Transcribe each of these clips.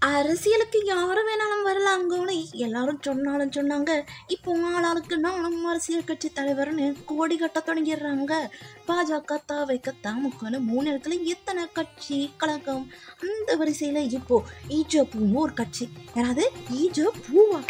அரசியலுக்கு யாரு வேணாலும் வரலாங்கோன்னு எல்லாரும் சொன்னாலும் சொன்னாங்க இப்போ ஆளாளுக்கு நானும் அரசியல் கட்சி தலைவர்னு கோடி கட்ட தொடங்கிடுறாங்க பாஜக தாவைக்க தாமுகன்னு மூணு இடத்துல எத்தனை கட்சி கழகம் அந்த வரிசையில் இப்போ ஈஜோ பூன்னு ஒரு கட்சி யாராவது ஈஜோ பூவா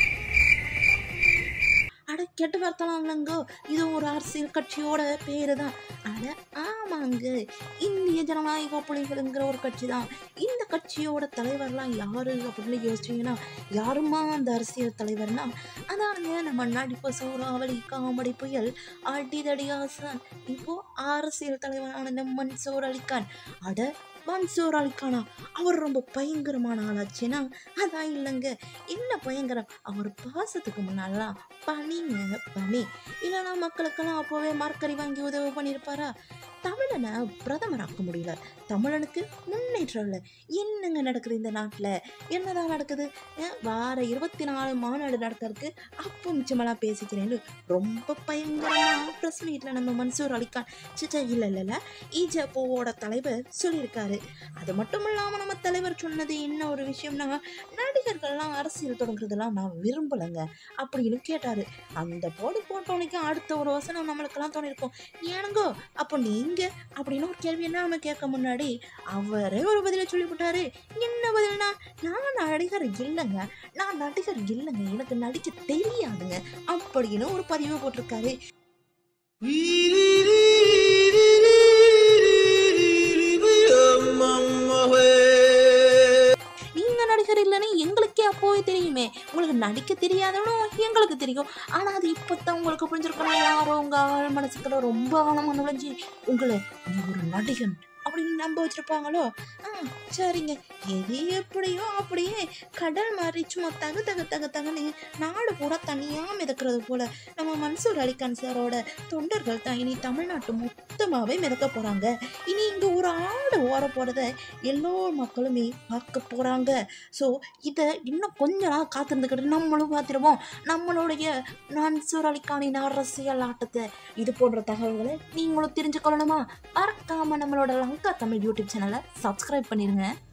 அட கெட்ட வார்த்தலாம் இல்லைங்கோ இது ஒரு அரசியல் கட்சியோட பேரு தான் அட ஆமாங்க இந்திய ஜனநாயக புலிகளுங்கிற ஒரு கட்சி தான் இந்த கட்சியோட தலைவர்லாம் யாரு அப்படின்னு யோசிச்சீங்கன்னா யாருமா அந்த அரசியல் தலைவர்னா அதானுங்க நம்ம நடிப்பு சூறாவளி காமெடி புயல் அடிதடி ஆசான் இப்போ அரசியல் தலைவரான இந்த மன்சூர் அலிகான் அட மன்சூர் அலிகானா அவர் ரொம்ப பயங்கரமான ஆளாச்சுன்னா அதான் இல்லைங்க என்ன பயங்கரம் அவர் பாசத்துக்கு முன்னாலாம் பனிங்க பனி இல்லைன்னா மக்களுக்கெல்லாம் அப்போவே மார்க்கறி வாங்கி உதவி பண்ணியிருப்பாரா தமிழனை பிரதமராக்க முடியல தமிழனுக்கு முன்னேற்றம் இல்லை என்னங்க நடக்குது இந்த நாட்டில் என்னதான் நடக்குது ஏன் வார இருபத்தி நாலு மாநாடு நடக்கிறதுக்கு அப்போ மிச்சமெல்லாம் பேசிக்கிறேன்னு ரொம்ப பயங்கரமாக ப்ரெஸ் மீட்டில் நம்ம மன்சூர் அலிகான் சிச்சா இல்லை இல்லை இல்லை ஈஜப்போவோட தலைவர் சொல்லியிருக்காரு அது மட்டும் இல்லாமல் நம்ம தலைவர் சொன்னது என்ன ஒரு விஷயம்னா நடிகர்கள்லாம் அரசியல் தொடங்குறதெல்லாம் நான் விரும்பலைங்க அப்படின்னு கேட்டார் அந்த போடு போட்டோனைக்கு அடுத்த ஒரு வசனம் நம்மளுக்கெல்லாம் தோணிருக்கும் ஏனுங்கோ அப்போ நீங்க அப்படின்னு ஒரு கேள்வி என்ன நம்ம கேட்க முன்னாடி அவரே ஒரு பதிலை சொல்லிவிட்டாரு என்ன பதில்னா நான் நடிகர் இல்லைங்க நான் நடிகர் இல்லைங்க எனக்கு நடிக்க தெரியாதுங்க அப்படின்னு ஒரு பதிவு போட்டிருக்காரு நீங்க நடிகர் இல்லைன்னு எங்களுக்கே அப்போவே தெரியுமே உங்களுக்கு நடிக்க தெரியாதவனோ எங்களுக்கு தெரியும் ஆனா அது இப்போத்தான் உங்களுக்கு புரிஞ்சிருக்கணும் யாரோ உங்க ஆள் மனசுக்குள்ள ரொம்ப ஆழமா நுழைஞ்சு உங்களை நீ ஒரு நடிகன் அப்படின்னு நம்ப வச்சிருப்பாங்களோ ஆ சரிங்க எது எப்படியோ அப்படியே கடல் மாதிரி சும்மா தகு தகு தகு தகுன்னு நாடு பூரா தனியாக மிதக்கிறது போல நம்ம மன்சூர் அலிகான் சாரோட தொண்டர்கள் தான் இனி தமிழ்நாட்டு மொத்தமாகவே மிதக்க போகிறாங்க இனி இங்கே ஒரு ஆடு ஓர போகிறத எல்லோ மக்களுமே பார்க்க போகிறாங்க ஸோ இதை இன்னும் கொஞ்ச நாள் காத்திருந்துக்கிட்டு நம்மளும் பார்த்துருவோம் நம்மளுடைய மன்சூர் அலிகானின் அரசியல் ஆட்டத்தை இது போன்ற தகவல்களை நீங்களும் தெரிஞ்சுக்கொள்ளணுமா மறக்காமல் நம்மளோட லங்கா தமிழ் யூடியூப் சேனலை சப்ஸ்கிரைப் பண்ணிடுங்க